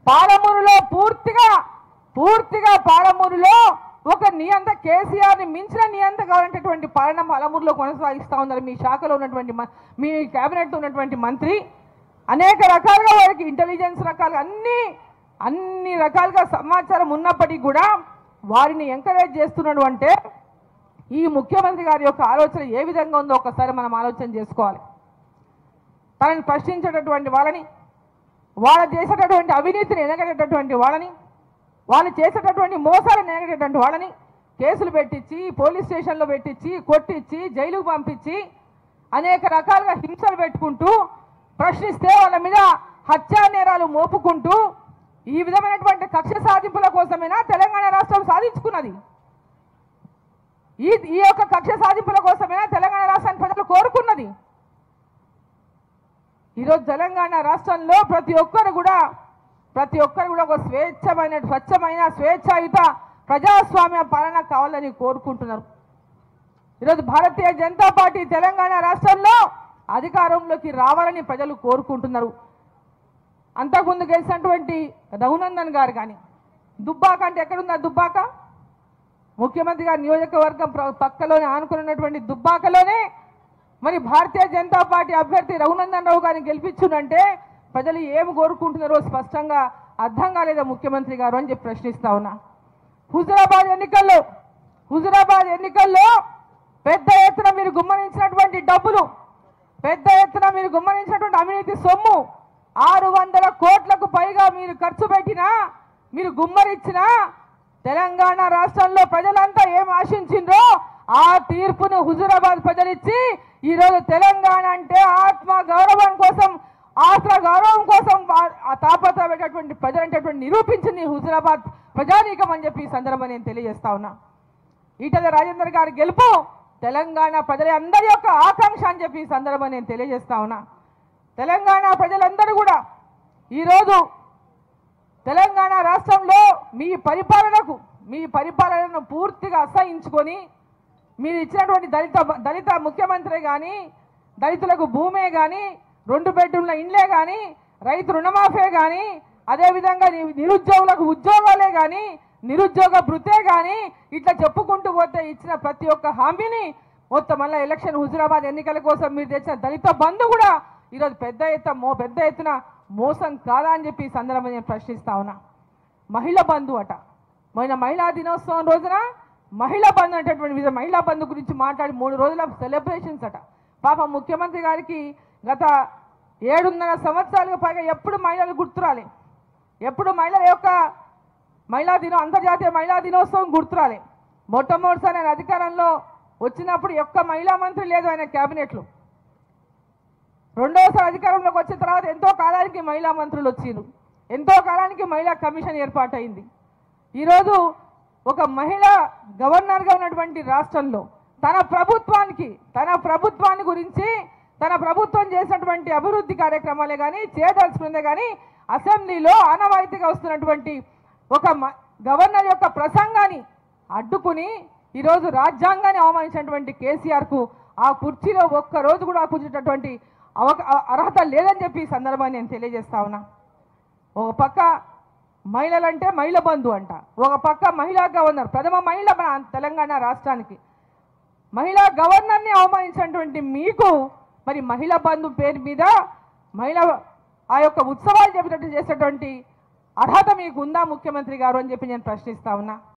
పాలమూరులో పూర్తిగా పూర్తిగా పాలమూరులో ఒక నియంత కేసీఆర్ ని మించిన నియంత కావాలంటటువంటి పాలన పాలమూరులో కొనసాగిస్తా ఉన్నారు మీ శాఖలో ఉన్నటువంటి మ- మీ కేబినెట్ ఉన్నటువంటి మంత్రి అనేక రకాలుగా వారికి ఇంటెలిజెన్స్ రకాలుగా అన్ని అన్ని రకాలుగా సమాచారం ఉన్నప్పటికీ కూడా వారిని ఎంకరేజ్ చేస్తున్నాడు అంటే ఈ ముఖ్యమంత్రి గారి యొక్క ఆలోచన ఏ విధంగా ఉందో ఒకసారి మనం ఆలోచన చేసుకోవాలి తనని ప్రశ్నించేటటువంటి వాళ్ళని వాళ్ళు చేసేటటువంటి అవినీతిని ఎనగటటువంటి వాళ్ళని వాళ్ళు చేసేటటువంటి మోసాలను ఎనగటటువంటి వాళ్ళని కేసులు పెట్టించి పోలీస్ స్టేషన్లో పెట్టించి కొట్టించి జైలుకు పంపించి అనేక రకాలుగా హింసలు పెట్టుకుంటూ ప్రశ్నిస్తే వాళ్ళ మీద హత్యా నేరాలు మోపుకుంటూ ఈ విధమైనటువంటి కక్ష సాధింపుల కోసమేనా తెలంగాణ రాష్ట్రం సాధించుకున్నది ఈ ఈ యొక్క కక్ష సాధింపుల కోసమేనా తెలంగాణ రాష్ట్రాన్ని ప్రజలు కోరుకున్నది ఈరోజు తెలంగాణ రాష్ట్రంలో ప్రతి ఒక్కరు కూడా ప్రతి ఒక్కరు కూడా ఒక స్వేచ్ఛమైన స్వచ్ఛమైన స్వేచ్ఛాయుత ప్రజాస్వామ్య పాలన కావాలని కోరుకుంటున్నారు ఈరోజు భారతీయ జనతా పార్టీ తెలంగాణ రాష్ట్రంలో అధికారంలోకి రావాలని ప్రజలు కోరుకుంటున్నారు అంతకుముందు గెలిచినటువంటి రఘునందన్ గారు కానీ దుబ్బాక అంటే ఎక్కడుందా దుబ్బాక ముఖ్యమంత్రి గారి నియోజకవర్గం ప్ర- పక్కలోనే ఆనుకుని ఉన్నటువంటి దుబ్బాకలోనే మరి భారతీయ జనతా పార్టీ అభ్యర్థి రఘునందన్ రావు గారిని గెలిపించునంటే ప్రజలు ఏమి కోరుకుంటున్నారో స్పష్టంగా అర్థం కాలేదా ముఖ్యమంత్రి గారు అని చెప్పి ప్రశ్నిస్తా ఉన్నా హుజురాబాద్ ఎన్నికల్లో హుజురాబాద్ ఎన్నికల్లో పెద్ద ఎత్తున మీరు గుమ్మరించినటువంటి డబ్బులు పెద్ద ఎత్తున మీరు గుమ్మరించినటువంటి అవినీతి సొమ్ము ఆరు వందల కోట్లకు పైగా మీరు ఖర్చు పెట్టినా మీరు గుమ్మరించినా తెలంగాణ రాష్ట్రంలో ప్రజలంతా ఏం ఆశించిండ్రో ఆ తీర్పును హుజురాబాద్ ప్రజలిచ్చి ఈరోజు తెలంగాణ అంటే ఆత్మ గౌరవం కోసం ఆత్మ గౌరవం కోసం ఆ- ఆ తాపత్రపడేటటువంటి ప్రజలంటటువంటి నిరూపించింది హుజురాబాద్ ప్రజానీకం అని చెప్పి ఈ సందర్భంగా నేను తెలియజేస్తా ఉన్నా ఈటల రాజేందర్ గారి గెలుపు తెలంగాణ ప్రజలందరి యొక్క ఆకాంక్ష అని చెప్పి ఈ సందర్భంగా నేను తెలియజేస్తా ఉన్నా తెలంగాణ ప్రజలందరూ కూడా ఈరోజు తెలంగాణ రాష్ట్రంలో మీ పరిపాలనకు మీ పరిపాలనను పూర్తిగా అసహించుకొని మీరు ఇచ్చినటువంటి దళిత దళిత ముఖ్యమంత్రి కానీ దళితులకు భూమే కానీ రెండు బెడ్రూమ్ల ఇండ్లే కానీ రైతు రుణమాఫే కానీ అదేవిధంగా ని- నిరుద్యోగులకు ఉద్యోగాలే కానీ నిరుద్యోగ భృతే కానీ ఇట్లా చెప్పుకుంటూ పోతే ఇచ్చిన ప్రతి ఒక్క హామీని మొత్తం మళ్ళీ ఎలక్షన్ హుజురాబాద్ ఎన్నికల కోసం మీరు తెచ్చిన దళిత బంధు కూడా ఈరోజు పెద్ద ఎత్తున మో పెద్ద ఎత్తున మోసం కాదా అని చెప్పి ఈ సందర్భంగా నేను ప్రశ్నిస్తా ఉన్నా మహిళ బంధు అట మొన్న మహిళా దినోత్సవం రోజున మహిళా బంధు అనేటటువంటి విధ మహిళా బంధు గురించి మాట్లాడి మూడు రోజుల సెలబ్రేషన్స్ అట పాప ముఖ్యమంత్రి గారికి గత ఏడున్నర సంవత్సరాలుగా పైగా ఎప్పుడు మహిళలు గుర్తురాలి ఎప్పుడు మహిళల యొక్క మహిళా దినో అంతర్జాతీయ మహిళా దినోత్సవం గుర్తురాలి మొట్టమొదటిసారి ఆయన అధికారంలో వచ్చినప్పుడు ఒక్క మహిళా మంత్రి లేదు ఆయన క్యాబినెట్లో రెండవసారి అధికారంలోకి వచ్చిన తర్వాత ఎంతో కాలానికి మహిళా మంత్రులు వచ్చిండ్రు ఎంతో కాలానికి మహిళా కమిషన్ ఏర్పాటైంది ఈరోజు ఒక మహిళ గవర్నర్గా ఉన్నటువంటి రాష్ట్రంలో తన ప్రభుత్వానికి తన ప్రభుత్వాన్ని గురించి తన ప్రభుత్వం చేసినటువంటి అభివృద్ధి కార్యక్రమాలే కానీ చేయదలుచుకున్నదే కానీ అసెంబ్లీలో ఆనవాయితీగా వస్తున్నటువంటి ఒక మ- గవర్నర్ యొక్క ప్రసంగాన్ని అడ్డుకుని ఈరోజు రాజ్యాంగాన్ని అవమానించినటువంటి కేసీఆర్కు ఆ కుర్చీలో ఒక్క రోజు కూడా కూర్చున్నటువంటి అవక అ- అర్హత లేదని చెప్పి ఈ సందర్భాన్ని నేను తెలియజేస్తా ఉన్నా ఒక పక్క మహిళలంటే మహిళ బంధు అంట ఒక పక్క మహిళా గవర్నర్ ప్రథమ మహిళ మన తెలంగాణ రాష్ట్రానికి మహిళా గవర్నర్ని అవమానించినటువంటి మీకు మరి మహిళా బంధు పేరు మీద మహిళ ఆ యొక్క ఉత్సవాలు చెప్పినట్టు చేసేటువంటి అర్హత మీకు ఉందా ముఖ్యమంత్రి గారు అని చెప్పి నేను ప్రశ్నిస్తా ఉన్నా